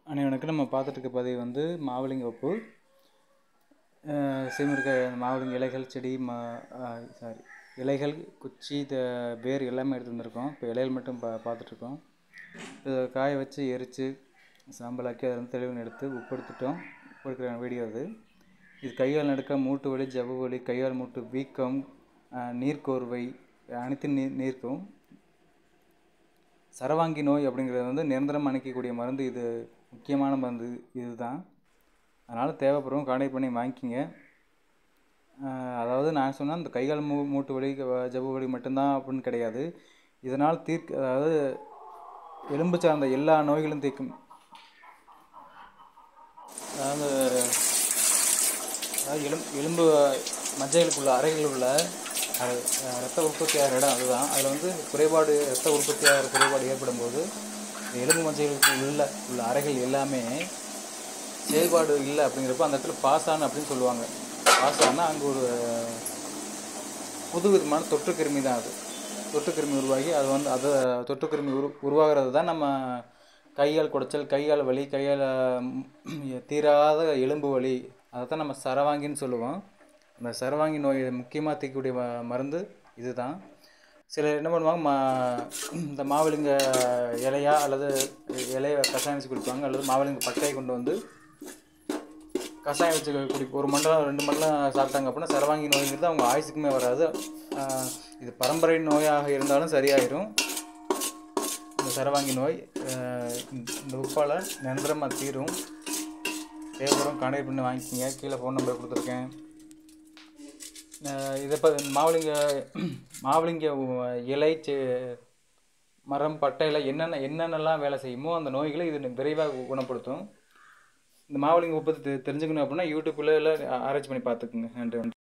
அனைவருக்கும் நம்ம பார்த்துட்டு இருக்க பதிவு வந்து மாவுளிங்க உப்பு சீமிருக்க மாவுளிங்க இலைகள் செடி மா சாரி இலைகள் குச்சி த வேர் எல்லாமே எடுத்து வந்திருக்கோம் இப்போ இலைகள் மட்டும் பா பார்த்துட்ருக்கோம் இதை காய வச்சு எரித்து சாம்பலாக்கி அதை வந்து தெளிவுன்னு எடுத்து உப்பு எடுத்துட்டோம் உப்பு எடுக்கிற வீடியோ அது இது கையால் நடுக்க மூட்டு வலி ஜவ்வு வலி கையால் மூட்டு வீக்கம் நீர்க்கோர்வை அனைத்து நீர் நீர்க்கும் சரவாங்கி நோய் அப்படிங்கிறது வந்து நிரந்தரம் அணைக்கக்கூடிய மருந்து இது முக்கியமான மருந்து இதுதான் அதனால் தேவைப்படும் கான்டாக்ட் பண்ணி வாங்கிக்கிங்க அதாவது நான் சொன்னால் இந்த கைகால் மூ மூட்டு வலி ஜவ்வு வலி மட்டும்தான் அப்படின்னு கிடையாது இதனால் தீர்க்க அதாவது எலும்பு சார்ந்த எல்லா நோய்களும் தீர்க்கும் அதாவது அதாவது எலும் எலும்பு மஜ்ஜைகளுக்குள்ள அறைகளில் உள்ள ரத்த உற்பத்தி ஆகிற இடம் அதுதான் அதில் வந்து குறைபாடு ரத்த உற்பத்தி ஆகிற குறைபாடு ஏற்படும் போது எலும்பு மஜ்ஜைகளுக்கு உள்ள உள்ள அறைகள் எல்லாமே செயல்பாடு இல்லை அப்படிங்கிறப்ப அந்த இடத்துல பாசான் அப்படின்னு சொல்லுவாங்க பாசான்னா அங்கே ஒரு புது விதமான தொற்று கிருமி தான் அது தொற்று கிருமி உருவாகி அது வந்து அதை தொற்று கிருமி உரு உருவாகிறது தான் நம்ம கையால் குடைச்சல் கையால் வலி கையால் தீராத எலும்பு வலி அதை தான் நம்ம சரவாங்கின்னு சொல்லுவோம் அந்த சரவாங்கி நோய் முக்கியமாக தீர்க்கக்கூடிய மருந்து இது தான் சிலர் என்ன பண்ணுவாங்க மா இந்த மாவிலிங்க இலையா அல்லது இலைய கஷாயம் வச்சு குடிப்பாங்க அல்லது மாவிலிங்க பட்டையை கொண்டு வந்து கஷாயம் வச்சு குடி ஒரு மண்டலம் ரெண்டு மண்டலம் சாப்பிட்டாங்க அப்படின்னா சரவாங்கி நோய்ங்கிறது அவங்க ஆயுசுக்குமே வராது இது பரம்பரை நோயாக இருந்தாலும் சரியாயிரும் இந்த சரவாங்கி நோய் இந்த உப்பால் நிரந்தரமாக தீரும் தேவைப்படும் கான்டாக்ட் பண்ணி வாங்கிக்கிங்க கீழே ஃபோன் நம்பர் கொடுத்துருக்கேன் இதை இப்போ மாவளிங்க மாவளிங்க இலை செ மரம் பட்டையில் என்னென்ன என்னென்னலாம் வேலை செய்யுமோ அந்த நோய்களை இது விரைவாக குணப்படுத்தும் இந்த மாவளிங்க உற்பத்தி தெரிஞ்சுக்கணும் அப்படின்னா யூடியூப்பில் எல்லாம் ஆராய்ச்சி பண்ணி பார்த்துக்குங்க நன்றி